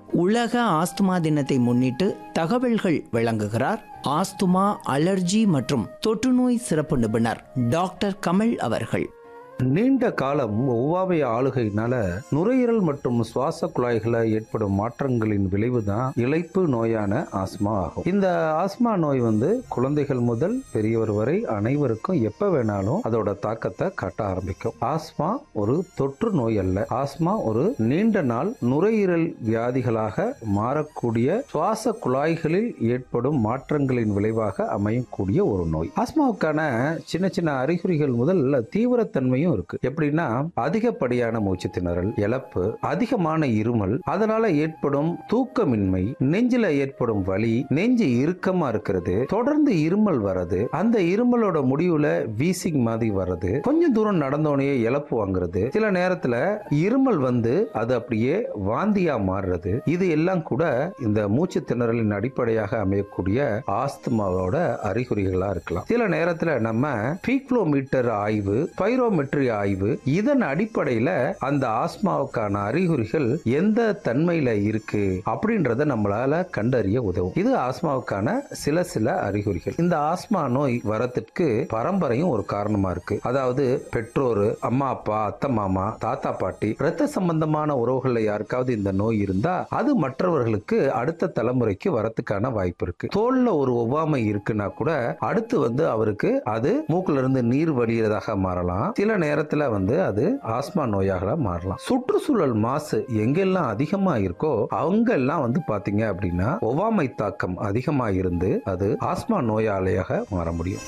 உலக ஆஸ்துமா தினத்தை முன்னிட்டு தகவல்கள் வழங்குகிறார் ஆஸ்துமா அலர்ஜி மற்றும் தொற்றுநோய் சிறப்பு நிபுணர் டாக்டர் கமல் அவர்கள் நீண்ட காலம் ஒவ்வாமை ஆளுகையினால நுரையீரல் மற்றும் சுவாச குழாய்களை ஏற்படும் மாற்றங்களின் விளைவுதான் இழைப்பு நோயான ஆஸ்மா ஆகும் இந்த ஆஸ்மா நோய் வந்து குழந்தைகள் முதல் பெரியவர் வரை அனைவருக்கும் எப்ப வேணாலும் அதோட தாக்கத்தை காட்ட ஆரம்பிக்கும் ஆஸ்மா ஒரு தொற்று நோய் அல்ல ஆஸ்மா ஒரு நீண்ட நாள் நுரையீரல் வியாதிகளாக மாறக்கூடிய சுவாச குழாய்களில் ஏற்படும் மாற்றங்களின் விளைவாக அமையக்கூடிய ஒரு நோய் ஆஸ்மாவுக்கான சின்ன சின்ன அறிகுறிகள் முதல் தீவிரத்தன்மையும் இருக்கு எப்படின்னா அதிகப்படியான மூச்சு திணறல் இழப்பு அதிகமான இருமல் அதனால ஏற்படும் தூக்கமின்மை நெஞ்சில ஏற்படும் வலி நெஞ்சு இறுக்கமா இருக்கிறது தொடர்ந்து இருமல் வர்றது அந்த இருமலோட முடிவுல வீசிங் மாதிரி வர்றது கொஞ்சம் தூரம் நடந்தோடனே இழப்பு வாங்குறது சில நேரத்துல இருமல் வந்து அது அப்படியே வாந்தியா மாறுறது இது எல்லாம் கூட இந்த மூச்சு திணறலின் அடிப்படையாக அமையக்கூடிய ஆஸ்துமாவோட அறிகுறிகளா இருக்கலாம் சில நேரத்துல நம்ம பீக்லோமீட்டர் ஆய்வு பைரோமெட்ரி ஆய்வு இதன் அடிப்படையில அந்த ஆஸ்மாவுக்கான அறிகுறிகள் எந்த தன்மையில இருக்கு அப்படின்றத நம்மளால கண்டறிய உதவும் இது ஆஸ்மாவுக்கான சில சில அறிகுறிகள் இந்த ஆஸ்மா நோய் வரத்திற்கு பரம்பரையும் ஒரு காரணமா இருக்கு அதாவது பெற்றோர் அம்மா அப்பா அத்தை மாமா தாத்தா பாட்டி இரத்த சம்பந்தமான உறவுகள்ல யாருக்காவது இந்த நோய் இருந்தா அது மற்றவர்களுக்கு அடுத்த தலைமுறைக்கு வரத்துக்கான வாய்ப்பு இருக்கு தோல்ல ஒரு ஒவ்வாமை இருக்குன்னா கூட அடுத்து வந்து அவருக்கு அது மூக்குல இருந்து நீர் வடிகிறதாக மாறலாம் சில நேரத்துல வந்து அது ஆஸ்மா நோயாக மாறலாம் சுற்றுச்சூழல் மாசு எங்கெல்லாம் அதிகமா இருக்கோ அங்கெல்லாம் வந்து பாத்தீங்க அப்படின்னா ஒவ்வாமை தாக்கம் அதிகமா இருந்து அது ஆஸ்மா நோயாளியாக மாற முடியும்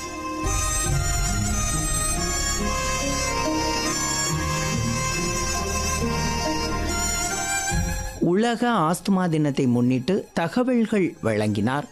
உலக ஆஸ்துமா தினத்தை முன்னிட்டு தகவல்கள் வழங்கினார்